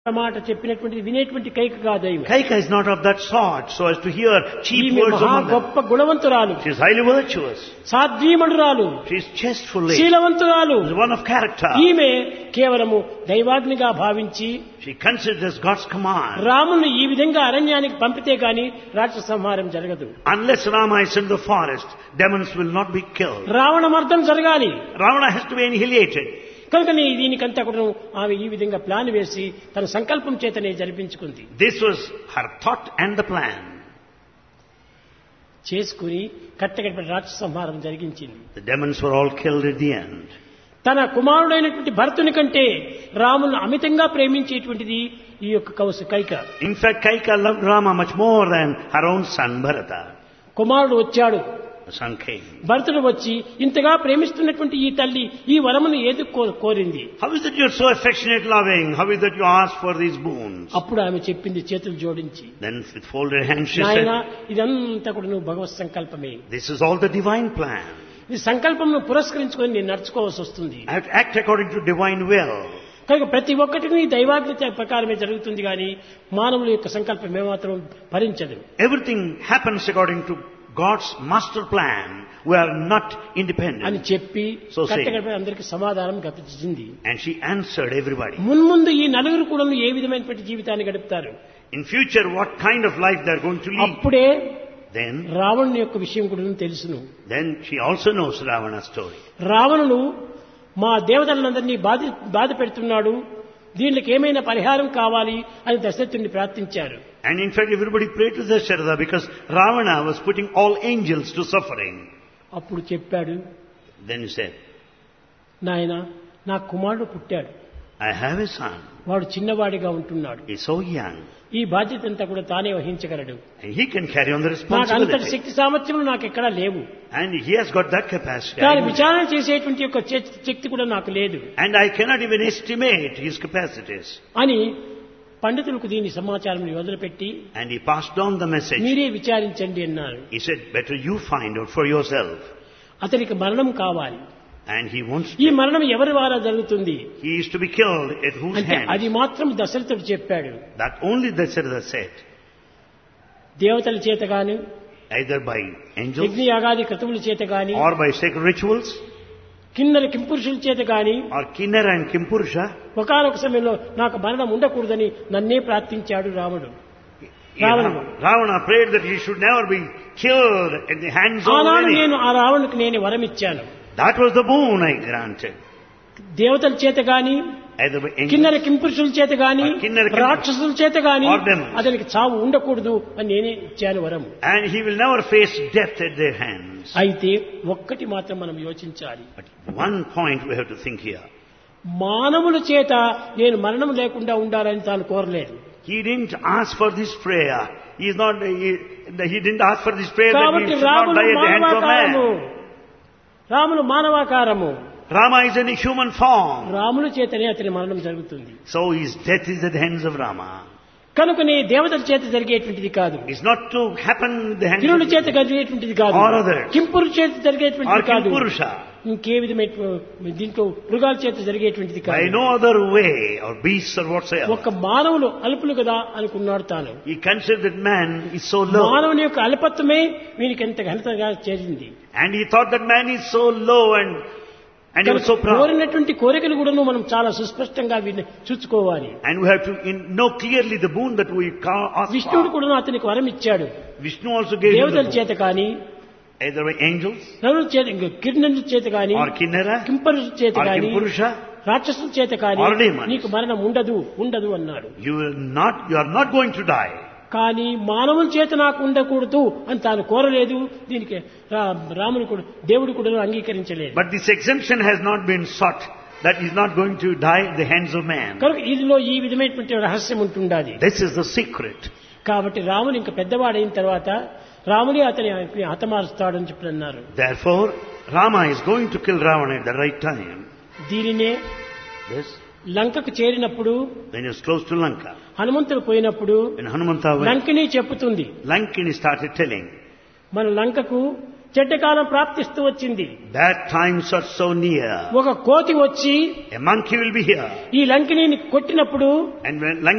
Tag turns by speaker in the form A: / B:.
A: మాట చెప్పినటువంటి వినేటువంటి కైక కాదు ఈమె.
B: Kaika is not of that sort so as to hear cheap
A: ఈమె
B: words
A: మహా
B: among them.
A: గొప్ప గుణవంతురాలు
B: She is highly virtuous.
A: సాధ్వీమణురాలు
B: She is chestfully.
A: శీలవంతురాలు
B: She is one of character.
A: ఈమె కేవలము దైవాగ్నిగా భావించి
B: She considers God's command.
A: రాముని ఈ విధంగా అరణ్యానికి పంపితే గాని రాక్షస సంహారం జరగదు
B: Unless Rama is in the forest, demons will not be killed.
A: Ravana మర్దం జరగాలి
B: Ravana has to be annihilated.
A: కనుక నీ దీనికంతా కూడా ఆమె ఈ విధంగా ప్లాన్ వేసి తన సంకల్పం చేతనే జరిపించుకుంది
B: This was her thought and the plan.
A: చేసుకుని కట్టగడపడి రాక్షస సంహారం జరిగించింది
B: The demons were all killed at the end.
A: తన కుమారుడైనటువంటి భరతుని కంటే రామును అమితంగా ప్రేమించేటువంటిది ఈ యొక్క కౌసు Kaika
B: In fact, Kaika loved Rama much more than her own son Bharata.
A: కుమారుడు వచ్చాడు
B: The son came.
A: భరతుడు వచ్చి ఇంతగా ప్రేమిస్తున్నటువంటి ఈ తల్లి ఈ వరమును ఏది కో- కోరింది
B: How is it you're so affectionate, loving? How is it you ask for these boons?
A: అప్పుడు ఆమె చెప్పింది చేతులు జోడించి
B: Then with folded hands she
A: నాయన
B: said,
A: ఇదంతా కూడా నువ్వు భగవత్ సంకల్పమే
B: This is all the divine plan.
A: ఈ సంకల్పం పురస్కరించుకొని నేను నడుచుకోవాల్సి వస్తుంది
B: I have to act according to divine will.
A: కనుక ప్రతి ఒక్కటిని దైవాజ్ఞ ప్రకారమే జరుగుతుంది కానీ మానవుల యొక్క సంకల్పం ఏమాత్రం భరించదు
B: Everything happens according to God's master plan. We are not
A: అని
B: independent.
A: చెప్పి
B: So say.
A: కట్టగడపై అందరికి సమాధానం గపించింది
B: And she answered everybody.
A: మున్ముందు ఈ నలుగురు కూడా ఏ విధమైనటువంటి జీవితాన్ని గడుపుతారు
B: In future, what kind of life they are going to lead?
A: అప్పుడే
B: Then,
A: రావణుని యొక్క విషయం కూడా తెలుసును
B: then she also knows Ravana's story.
A: రావణుడు మా దేవతలందరినీ బాధ బాధ పెడుతున్నాడు దీనికి ఏమైనా పరిహారం కావాలి అని దశరథుడిని ప్రార్థించారు
B: And in fact, everybody prayed to Dasharatha because Ravana was putting all angels to suffering.
A: అప్పుడు చెప్పాడు
B: Then he said,
A: నాయన నా కుమారుడు పుట్టాడు
B: I have a son.
A: వాడు చిన్నవాడిగా ఉంటున్నాడు
B: He's so young.
A: ఈ బాధ్యత అంతా కూడా తానే వహించగలడు
B: And he can carry on the
A: నాకు అంతటి
B: responsibility.
A: శక్తి సామర్థ్యం నాకు ఎక్కడా లేవు
B: And he has got that capacity.
A: దాని విచారణ చేసేటువంటి యొక్క చే- శక్తి కూడా నాకు లేదు
B: And I cannot even estimate his capacities.
A: అని పండితులకు దీని సమాచారం వదిలిపెట్టి
B: And he passed on the message.
A: మీరే విచారించండి అన్నారు
B: He said, better you find out for yourself.
A: అతనికి మరణం కావాలి
B: And he wants,
A: ఈ మరణం ఎవరి ద్వారా జరుగుతుంది
B: he is to be killed at whose
A: అంటే అది
B: hand?
A: మాత్రం దశరథుడు చెప్పాడు
B: That only Dasharatha said,
A: దేవతల చేత గాని
B: either by angels
A: యజ్ఞయాగాది క్రతువుల చేత గాని
B: or by sacred rituals
A: కిన్నర కింపురుషుల చేత గాని
B: or Kinnara and Kimpurusha.
A: ఒకనొక సమయంలో నాకు మరణం ఉండకూడదని నన్నే ప్రార్థించాడు రాముడు
B: He-
A: Ravana.
B: Ravana prayed that he should never be killed at the hands of
A: ఆనాడు
B: any.
A: నేను ఆ రావణునికి నేను వరం ఇచ్చాను
B: That was the boon I granted.
A: దేవతల చేత గాని
B: Either by angels
A: కిన్నర కింపురుషుల చేత గాని
B: ఆ కిన్నెర కింపురుషుల-
A: రాక్షసుల చేత గాని
B: Or demons.
A: అతనికి చావు ఉండకూడదు అని నేనే ఇచ్చాను వరం
B: and he will never face death at their hands.
A: అయితే ఒక్కటి మాత్రం మనం యోచించాలి
B: But one point we have to think here.
A: మానవుల చేత నేను మరణం లేకుండా ఉండాలని తాను కోరలేదు
B: He didn't ask for this prayer. He is not. He, he didn't ask for this prayer that he
A: కాబట్టి
B: should not
A: రాముడు
B: die at the hands of
A: మానవాకారము
B: man.
A: రాముడు మానవాకారము
B: Rama is in a human form,
A: రాముల చేతనే అతని మరణం జరుగుతుంది
B: so his death is at the hands of Rama.
A: కనుకనే దేవతల చేత జరిగేటువంటిది కాదు
B: It's not to happen at the hands
A: గిరుల
B: of
A: చేత జరిగేటువంటిది కాదు
B: Or others.
A: కింపురు చేత
B: or
A: జరిగేటువంటిది కాదు
B: Kimpurusha.
A: ఇంకే విధమైన దీంట్లో మృగాల చేత జరిగేటువంటిది
B: By
A: కాదు
B: no other way, or beasts or whatsoever.
A: ఒక మానవులు అల్పులు కదా అనుకున్నాడు తాను
B: He considered that man is so low.
A: మానవుని యొక్క అల్పత్వమే వీనికి ఎంత ఘనతగా చేరింది
B: And he thought that man is so low and, and he was so proud.
A: కోరినటువంటి కోరికలు కూడా మనం చాలా సుస్పష్టంగా వీటిని చూసుకోవాలి
B: And we have to in, know clearly the boon that we ca- ask
A: విష్ణువుడు
B: for.
A: కూడా అతనికి వరం ఇచ్చాడు
B: Vishnu also gave him
A: దేవతల
B: the boon.
A: చేత కానీ
B: Either by angels
A: నరుల చేత కిరణుల చేత కానీ
B: or Kinnara
A: కింపరుల చేత
B: or
A: కానీ
B: Kimpurusha.
A: రాక్షసుల చేత కానీ
B: Or demons.
A: నీకు మరణం ఉండదు ఉండదు అన్నాడు
B: You will not, you are not going to die.
A: కానీ మానవుల చేత నాకు ఉండకూడదు అని తాను కోరలేదు దీనికి రా- రాముడు కూడా దేవుడు కూడా అంగీకరించలేదు
B: But this exemption has not been sought. That he is not going to die at the hands of man.
A: కనుక ఇదిలో ఈ విధమైనటువంటి రహస్యం ఉంటుండాలి
B: This is the secret.
A: కాబట్టి రాముడు ఇంకా పెద్దవాడైన తర్వాత రాముడే అతని హతమారుస్తాడని చెప్పి అన్నారు
B: Therefore, Rama is going to kill Ravana at the right time.
A: దీనినే
B: This,
A: లంకకు చేరినప్పుడు
B: when he was close to Lanka.
A: హనుమంతుడు పోయినప్పుడు
B: When Hanumanta went,
A: Lankini చెప్పుతుంది
B: Lankini started telling,
A: మన లంకకు చెడ్డకాలం ప్రాప్తిస్తూ వచ్చింది
B: That times are so near.
A: ఒక కోతి వచ్చి
B: A monkey will be here.
A: ఈ లంకిని కొట్టినప్పుడు
B: And when